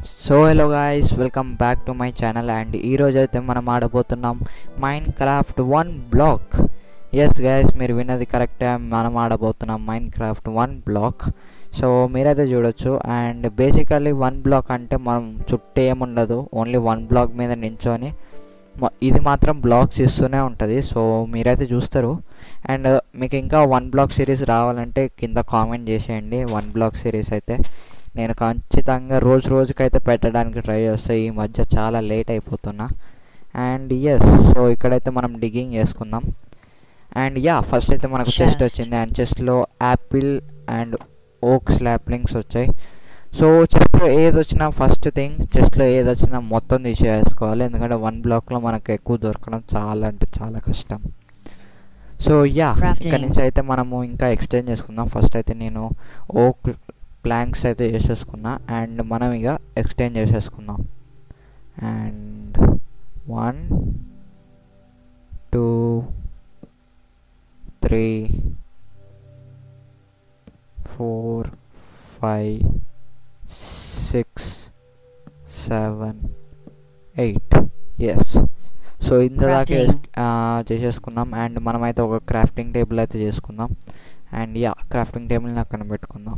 So hello guys welcome back to my channel and ఈరోజు అయితే మనం ఆడబోతున్నాం Minecraft one block yes guys మీరు విన్నది కరెక్టే మనం ఆడబోతున్నాం Minecraft one block so మీరైతే చూడొచ్చు అండ్ బేసికల్లీ వన్ బ్లాక్ అంటే మనం చుట్టూ ఏముండదు ఓన్లీ వన్ బ్లాక్ మీద నించొని మ- ఇది మాత్రం బ్లాగ్స్ ఇస్తూనే ఉంటుంది సో మీరైతే చూస్తారు అండ్ మీకు ఇంకా వన్ బ్లాక్ సిరీస్ రావాలంటే కింద కామెంట్ చేసేయండి వన్ బ్లాక్ సిరీస్ అయితే నేను ఖచ్చితంగా రోజు రోజుకైతే పెట్టడానికి ట్రై చేస్తాను ఈ మధ్య చాలా లేట్ అయిపోతున్నా అండ్ ఎస్ సో ఇక్కడైతే మనం డిగ్గింగ్ చేసుకుందాం అండ్ యా ఫస్ట్ అయితే మనకు చెస్ట్ Chest. వచ్చింది అండ్ చెస్ట్లో యాపిల్ అండ్ ఓక్ స్లాప్లింగ్స్ వచ్చాయి సో చెస్ట్లో ఏది వచ్చినా ఫస్ట్ థింగ్ చెస్ట్లో ఏది వచ్చినా మొత్తం తీసేసుకోవాలి ఎందుకంటే వన్ బ్లాక్లో మనకు ఎక్కువ దొరకడం చాలా అంటే చాలా కష్టం సో యా Crafting. ఇక్కడ నుంచి అయితే మనము ఇంకా ఎక్స్టెండ్ చేసుకుందాం ఫస్ట్ అయితే నేను ఓక్ ప్లాంక్స్ అయితే చేసేసుకున్నా అండ్ మనం ఇక ఎక్స్టెండ్ చేసేసుకుందాం and one two three four five six seven eight yes so ఇంత దాకా Crafting. ఆ, చేసేసుకున్నాం అండ్ మనమైతే ఒక క్రాఫ్టింగ్ టేబుల్ అయితే చేసుకుందాం అండ్ యా క్రాఫ్టింగ్ టేబుల్ని అక్కడ పెట్టుకుందాం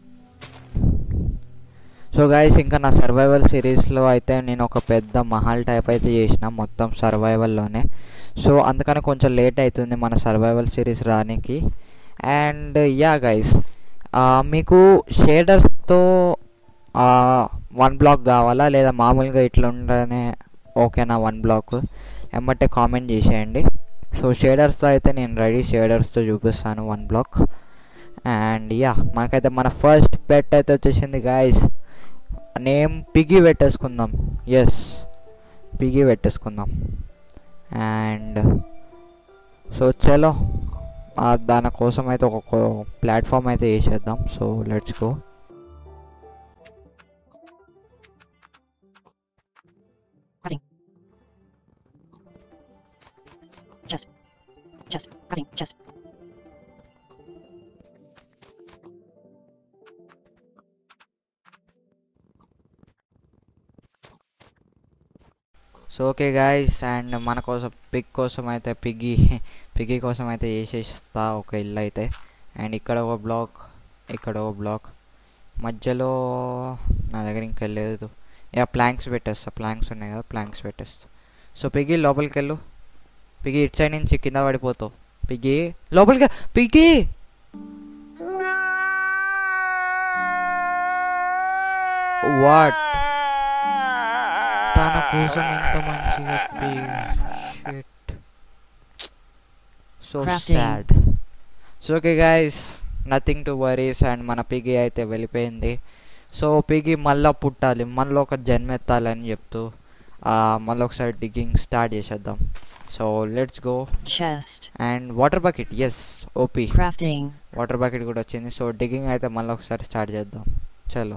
సో గైస్ ఇంకా నా సర్వైవల్ సిరీస్లో అయితే నేను ఒక పెద్ద మహల్ టైప్ అయితే చేసిన మొత్తం సర్వైవల్లోనే సో అందుకని కొంచెం లేట్ అవుతుంది మన సర్వైవల్ సిరీస్ రానికి అండ్ యా గైస్ మీకు షేడర్స్తో వన్ బ్లాక్ కావాలా లేదా మామూలుగా ఇట్లా ఉండనే ఓకేనా వన్ బ్లాక్ ఎమ్మటే కామెంట్ చేసేయండి సో షేడర్స్తో అయితే నేను రెడీ షేడర్స్తో చూపిస్తాను వన్ బ్లాక్ అండ్ యా మనకైతే మన ఫస్ట్ పెట్ అయితే వచ్చేసింది గాయస్ నేమ్ పిగి పెట్టేసుకుందాం ఎస్ పిగి పెట్టేసుకుందాం అండ్ సో చలో ఆ దానికోసం అయితే ఒక ప్లాట్ఫామ్ అయితే వేసేద్దాం so let's go Cutting. Chest. Chest. Cutting. Chest. So okay guys and మన కోసం పిగ్ కోసం అయితే పిగ్గి పిగ్గి కోసం అయితే వేసేస్తా ఒక ఇల్లు అయితే అండ్ ఇక్కడ ఒక బ్లాక్ ఇక్కడ ఒక బ్లాక్ మధ్యలో నా దగ్గర ఇంకా లేదు యా ప్లాంక్స్ పెట్టేస్తా ప్లాంక్స్ ఉన్నాయి కదా ప్లాంక్స్ పెట్టేస్తా సో పిగ్గి లోపలికి వెళ్ళు పిగ్గి ఇటు సైడ్ నుంచి కింద పడిపోతావు పిగ్గి లోపలికి పిగ్గి వాట్ తన కోసం ఎంత మంచిగా shit so Crafting. Sad so okay guys nothing to worries and మన పిగి అయితే వెళ్ళిపోయింది సో పిగి మళ్ళీ పుట్టాలి మళ్ళీ ఒక జన్మెత్తాలని చెప్తూ ఆ, మళ్ళీ ఒకసారి డిగ్గింగ్ స్టార్ట్ చేసేద్దాం so let's go Chest. And water bucket yes OP Crafting. Water bucket కూడా వచ్చింది సో డిగ్గింగ్ అయితే మళ్ళీ ఒకసారి స్టార్ట్ చేద్దాం చలో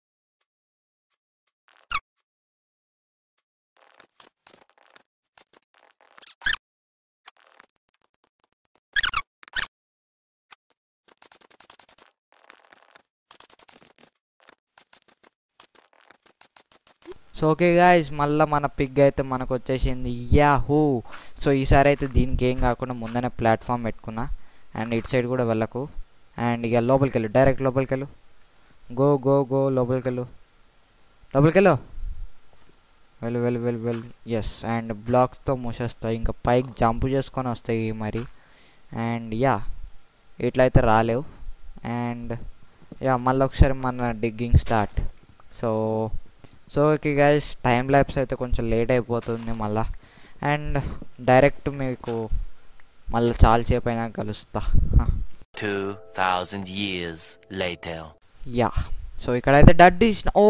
సో ఓకే గాయస్ మళ్ళీ మన పిగ్ అయితే మనకు వచ్చేసింది యాహూ సో ఈసారి అయితే దీనికి ఏం కాకుండా ముందనే ప్లాట్ఫామ్ పెట్టుకున్నా అండ్ ఇటు సైడ్ కూడా వెళ్ళకు అండ్ ఇక లోపలికి వెళ్ళు డైరెక్ట్ లోపలికి వెళ్ళు గో గో గో లోపలికి వెళ్ళు లోపలికి వెళ్ళు వెళ్ళు వెళ్ళు వెళ్ళు వెళ్ళు ఎస్ అండ్ బ్లాక్స్తో మూసేస్తాయి ఇంకా పైకి జంప్ చేసుకొని వస్తాయి మరి అండ్ యా ఇట్లయితే రాలేవు అండ్ యా మళ్ళీ ఒకసారి మన digging start so so okay guys time lapse అయితే కొంచెం లేట్ అయిపోతుంది మళ్ళా అండ్ డైరెక్ట్ మీకు మళ్ళీ చాలా సేపు అయినా కలుస్తా 2,000 years later. యా సో ఇక్కడైతే డడ్ ఇచ్చిన ఓ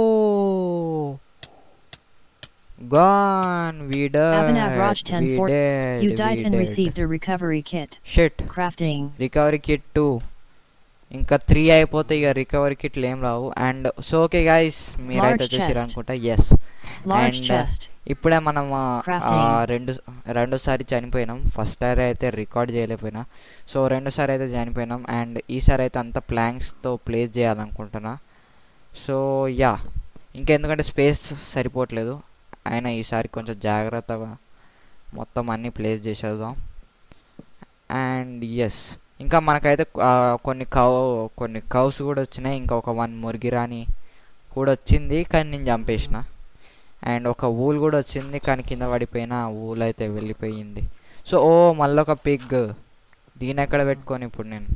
గాన్ వి Abhinav Raj 1040. You died and received a recovery kit. Shit Crafting. Recovery kit two ఇంకా త్రీ అయిపోతే ఇక రికవరీ కిట్లు ఏం రావు అండ్ సో ఓకే గైస్ మీరైతే Large వచ్చేసారు chest. అనుకుంటా yes Large And, uh, chest. ఇప్పుడే మనం ఆ, Crafting. ఆ, రెండు రెండోసారి చనిపోయినాం ఫస్ట్ సారి అయితే రికార్డ్ చేయలేకపోయినా సో రెండోసారి అయితే చనిపోయినాం అండ్ ఈసారి అయితే అంత ప్లాంక్స్తో ప్లేస్ చేయాలనుకుంటున్నా సో యా ఇంకెందుకంటే స్పేస్ సరిపోవట్లేదు అయినా ఈసారి కొంచెం జాగ్రత్తగా మొత్తం అన్నీ ప్లేస్ చేసేద్దాం అండ్ ఎస్ ఇంకా మనకైతే ఆ, కొన్ని కవ్ కొన్ని కవ్స్ కూడా వచ్చినాయి ఇంకా ఒక వన్ మురిగిరాని కూడా వచ్చింది కానీ నేను చంపేసిన అండ్ ఒక ఊల్ కూడా వచ్చింది కానీ కింద పడిపోయిన ఆ ఊల్ అయితే వెళ్ళిపోయింది సో ఓ మళ్ళీ ఒక పిగ్ దీని ఎక్కడ పెట్టుకొని ఇప్పుడు నేను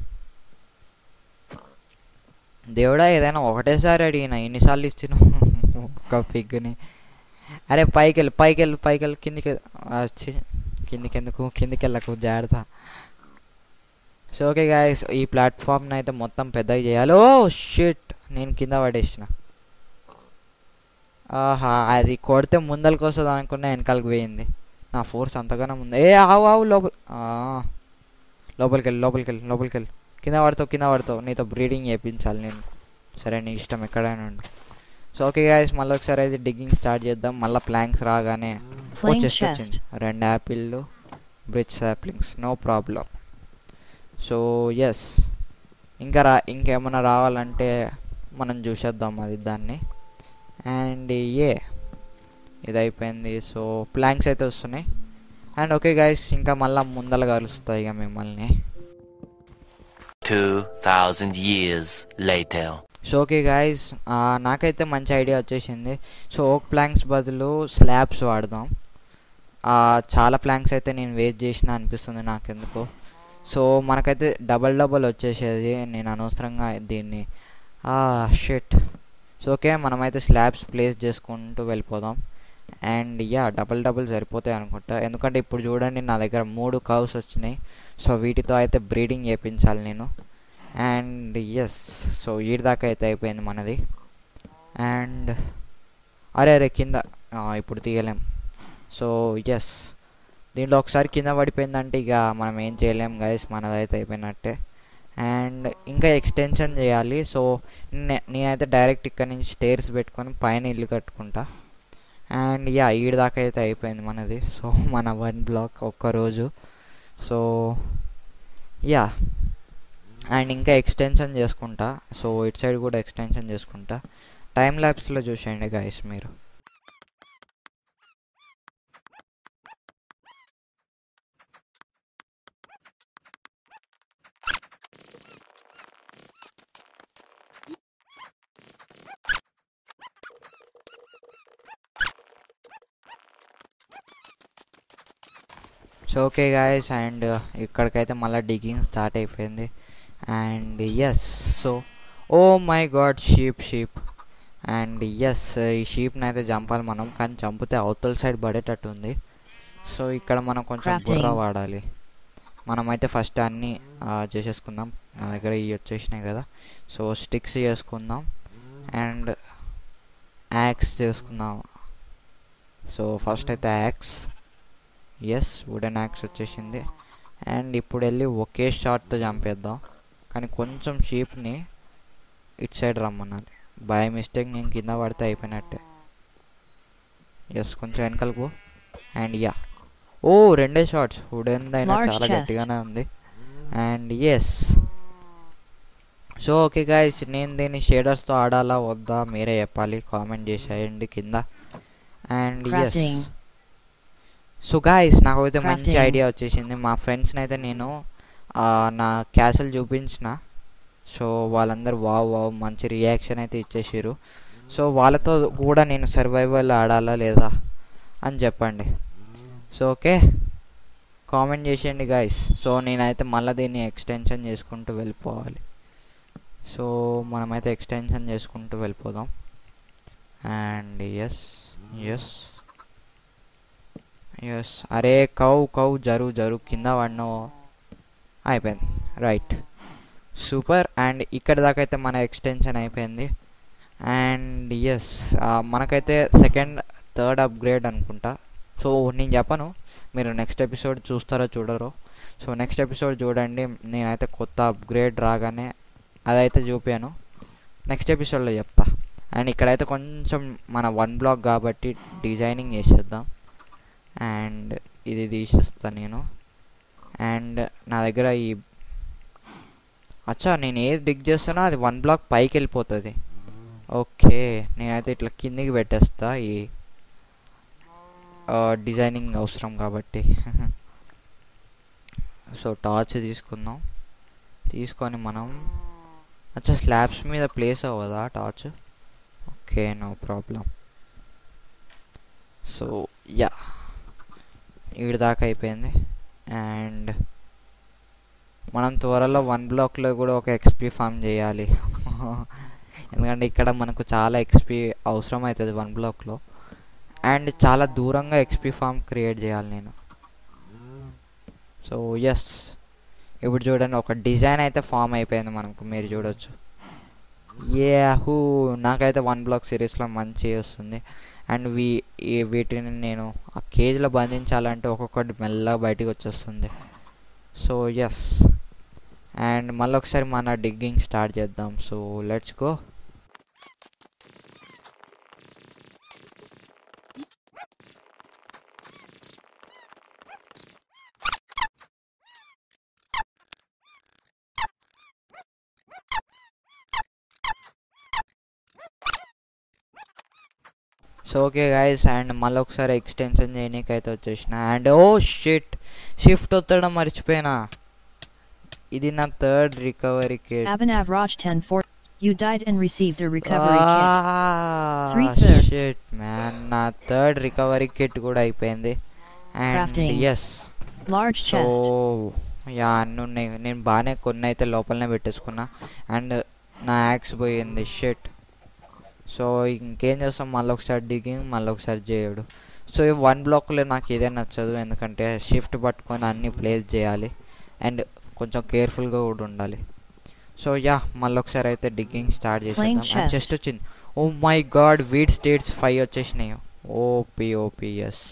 దేవుడా ఏదైనా ఒకటేసారి అడిగిన ఎన్నిసార్లు ఇస్తున్నావు ఒక పిగ్ని అరే పైకి వెళ్ళి పైకి వెళ్ళి పైకి వెళ్ళి కిందికి ఆ, ఛీ, కిందికి ఎందుకు కిందికి వెళ్ళకు జాగ్రత్త సో ఓకే గాయస్ ఈ ప్లాట్ఫామ్ని అయితే మొత్తం పెద్దగా చేయాలి ఓ షిట్ నేను కింద పడేసిన ఆహా అది కొడితే ముందరికి వస్తుంది అనుకున్నా వెనకాలకి పోయింది నా ఫోర్స్ అంతగానే ఉంది ఏ ఆవు ఆవు లోపల ఆ, లోపలికి వెళ్ళి లోపలికి వెళ్ళి లోపలికి వెళ్ళి కింద పడతావు కింద పడతావు నీతో బ్రీడింగ్ చేయించాలి నేను సరే నీ ఇష్టం ఎక్కడైనా ఉండు సో ఓకే గాయస్ మళ్ళీ ఒకసారి అయితే డిగ్గింగ్ స్టార్ట్ చేద్దాం మళ్ళీ ప్లాంక్స్ రాగానే ఓ Plain చెస్ట్ వచ్చింది chest. రెండు యాపిళ్ళు bridge saplings no problem so yes ఇంకా రా ఇంకేమైనా రావాలంటే మనం చూసేద్దాం అది దాన్ని అండ్ ఏ ఇది అయిపోయింది సో ప్లాంక్స్ అయితే వస్తున్నాయి అండ్ ఓకే గైస్ ఇంకా మళ్ళీ ముందల కలుస్తాయి ఇక మిమ్మల్ని 2,000 years later. So okay guys నాకైతే మంచి ఐడియా వచ్చేసింది సో ఓక్ ప్లాంక్స్ బదులు స్లాబ్స్ వాడదాం ఆ, చాలా ప్లాంక్స్ అయితే నేను వేస్ట్ చేసిన అనిపిస్తుంది నాకెందుకు సో మనకైతే డబల్ డబల్ వచ్చేసేది నేను అనవసరంగా దీన్ని షిట్ సో ఓకే మనమైతే స్లాబ్స్ ప్లేస్ చేసుకుంటూ వెళ్ళిపోదాం అండ్ యా డబల్ డబల్ సరిపోతాయి అనుకుంటా ఎందుకంటే ఇప్పుడు చూడండి నా దగ్గర మూడు కవ్స్ వచ్చినాయి సో వీటితో అయితే బ్రీడింగ్ చేయించాలి నేను అండ్ ఎస్ సో ఈడి దాకా అయితే అయిపోయింది మనది అండ్ అరే అరే కింద ఆ, ఇప్పుడు తీయలేం సో ఎస్ దీంట్లో ఒకసారి కింద పడిపోయిందంటే ఇక మనం ఏం చేయలేం గైస్ మనదైతే అయిపోయినట్టే అండ్ ఇంకా ఎక్స్టెన్షన్ చేయాలి సో నే- నేనైతే డైరెక్ట్ ఇక్కడ నుంచి స్టేర్స్ పెట్టుకొని పైన ఇల్లు కట్టుకుంటా అండ్ యా ఈడి దాకా అయితే అయిపోయింది మనది సో మన వన్ బ్లాక్ ఒక్కరోజు సో యా అండ్ ఇంకా ఎక్స్టెన్షన్ చేసుకుంటా సో ఇటు సైడ్ కూడా ఎక్స్టెన్షన్ చేసుకుంటా టైం ల్యాబ్స్లో చూసేయండి గైస్ మీరు సో ఓకే గాయస్ అండ్ ఇక్కడికైతే మళ్ళీ డిగ్గింగ్ స్టార్ట్ అయిపోయింది and yes so oh my God sheep sheep and yes ఈ షీప్ని అయితే చంపాలి మనం కానీ చంపితే అవతల సైడ్ పడేటట్టు ఉంది సో ఇక్కడ మనం కొంచెం బుర్ర Crafting. వాడాలి మనమైతే ఫస్ట్ అన్నీ ఆ, చేసేసుకుందాం నా దగ్గర ఇవి వచ్చేసినాయి కదా సో స్టిక్స్ చేసుకుందాం అండ్ యాక్స్ చేసుకుందాం సో ఫస్ట్ అయితే యాక్స్ ఎస్ వుడెన్ యాక్స్ వచ్చేసింది అండ్ ఇప్పుడు వెళ్ళి ఒకే షాట్తో చంపేద్దాం కానీ కొంచెం షీప్ని ఇటు సైడ్ రమ్మనాలి బై మిస్టేక్ నేను కింద పడితే అయిపోయినట్టే ఎస్ కొంచెం వెనకలకు అండ్ యా ఓ రెండే షార్ట్స్ వుడెన్ అయినా Large చాలా chest. గట్టిగానే ఉంది and yes so okay guys నేను దీన్ని షేడర్స్తో ఆడాలా వద్దా మీరే చెప్పాలి కామెంట్ చేసేయండి కింద and yes Crafting. So guys నాకు అయితే మంచి Crafting. ఐడియా వచ్చేసింది మా ఫ్రెండ్స్ని అయితే నేను ఆ, నా క్యాసల్ చూపించిన సో వాళ్ళందరూ వావ్ వావ్ మంచి రియాక్షన్ అయితే ఇచ్చేసారు సో వాళ్ళతో కూడా నేను సర్వైవల్ ఆడాలా లేదా అని చెప్పండి సో ఓకే కామెంట్ చేసేయండి గాయస్ సో నేనైతే మళ్ళీ దీన్ని ఎక్స్టెన్షన్ చేసుకుంటూ వెళ్ళిపోవాలి సో మనమైతే ఎక్స్టెన్షన్ చేసుకుంటూ వెళ్ళిపోదాం అండ్ ఎస్ ఎస్ ఎస్ అరే కౌ కౌ జరు జరు కింద పడినో అయిపోయింది రైట్ సూపర్ అండ్ ఇక్కడ దాకా అయితే మన ఎక్స్టెన్షన్ అయిపోయింది అండ్ ఎస్ మనకైతే సెకండ్ థర్డ్ అప్గ్రేడ్ అనుకుంటా సో నేను చెప్పను మీరు నెక్స్ట్ ఎపిసోడ్ చూస్తారో చూడరో సో నెక్స్ట్ ఎపిసోడ్ చూడండి నేనైతే కొత్త అప్గ్రేడ్ రాగానే అదైతే చూపాను నెక్స్ట్ ఎపిసోడ్లో చెప్తా అండ్ ఇక్కడైతే కొంచెం మన వన్ బ్లాక్ కాబట్టి డిజైనింగ్ చేసేద్దాం అండ్ ఇది తీసేస్తా నేను అండ్ నా దగ్గర ఈ అచ్చా నేను ఏది డిగ్ చేస్తానో అది వన్ బ్లాక్ పైకి వెళ్ళిపోతుంది ఓకే నేనైతే ఇట్లా కిందికి పెట్టేస్తా ఈ డిజైనింగ్ అవసరం కాబట్టి సో టార్చ్ తీసుకుందాం తీసుకొని మనం అచ్చా స్లాబ్స్ మీద ప్లేస్ అవ్వదా torch okay no problem so yeah ఈడి దాకా అయిపోయింది అండ్ మనం త్వరలో వన్ బ్లాక్లో కూడా ఒక ఎక్స్పీ ఫామ్ చేయాలి ఎందుకంటే ఇక్కడ మనకు చాలా ఎక్స్పీ అవసరం అవుతుంది వన్ బ్లాక్లో అండ్ చాలా దూరంగా ఎక్స్పీ ఫామ్ క్రియేట్ చేయాలి నేను సో ఎస్ ఇప్పుడు చూడండి ఒక డిజైన్ అయితే ఫామ్ అయిపోయింది మనకు మీరు చూడొచ్చు హూ నాకైతే వన్ బ్లాక్ సిరీస్లో మంచి వస్తుంది అండ్ వీ ఈ వీటిని నేను ఆ కేజ్లో బంధించాలంటే ఒక్కొక్కటి మెల్లగా బయటికి వచ్చేస్తుంది సో ఎస్ అండ్ మళ్ళీ ఒకసారి మన డిగ్గింగ్ స్టార్ట్ చేద్దాం so let's go so okay guys and మళ్ళీ ఒకసారి ఎక్స్టెన్షన్ చేయనీకి అయితే వచ్చేసిన అండ్ ఓ షిట్ షిఫ్ట్ ఒత్తడం మర్చిపోయినా ఇది నా third recovery kit Abhinav Raj 10 4. You died and received a recovery kit. Three thirds. Shit man నా థర్డ్ రికవరీ కిట్ కూడా అయిపోయింది and Crafting. Yes Large so chest. Yeah అన్నీ ఉన్నాయి నేను బాగానే కొన్ని అయితే లోపలనే పెట్టేసుకున్నా అండ్ నా యాక్స్ పోయింది షిట్ సో ఇంకేం చేస్తాం మళ్ళీ ఒకసారి డిగింగ్ మళ్ళీ ఒకసారి చేయడు సో ఈ వన్ బ్లాక్లో నాకు ఇదే నచ్చదు ఎందుకంటే షిఫ్ట్ పట్టుకొని అన్ని ప్లేస్ చేయాలి అండ్ కొంచెం కేర్ఫుల్గా కూడా ఉండాలి సో యా మళ్ళీ ఒకసారి అయితే డిగ్గింగ్ స్టార్ట్ చేసేద్దాం అండ్ chest. చెస్ట్ వచ్చింది ఓ మై గాడ్ వీడ్ స్టేట్స్ ఫైవ్ వచ్చేసినాయి OP OP yes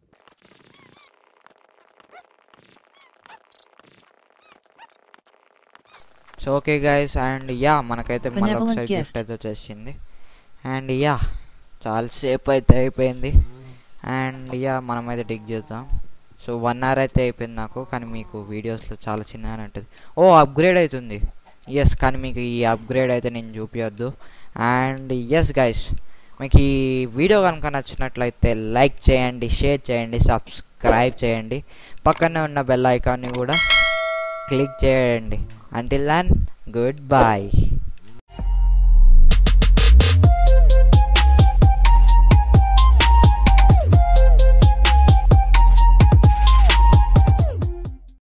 so okay guys and yeah మనకైతే మళ్ళీ Benevolent ఒకసారి గిఫ్ట్ gift. అయితే వచ్చేసింది అండ్ యా చాలాసేపు అయితే అయిపోయింది అండ్ యా మనమైతే డిగ్ చేద్దాం సో వన్ అవర్ అయితే అయిపోయింది నాకు కానీ మీకు వీడియోస్లో చాలా చిన్నగానే ఉంటుంది ఓ అప్గ్రేడ్ అవుతుంది ఎస్ కానీ మీకు ఈ అప్గ్రేడ్ అయితే నేను చూపించద్దు అండ్ ఎస్ గైస్ మీకు ఈ వీడియో కనుక నచ్చినట్లయితే లైక్ చేయండి షేర్ చేయండి సబ్స్క్రైబ్ చేయండి పక్కనే ఉన్న బెల్ ఐకాన్ని కూడా క్లిక్ చేయండి అంటిల్ దన్ గుడ్ బాయ్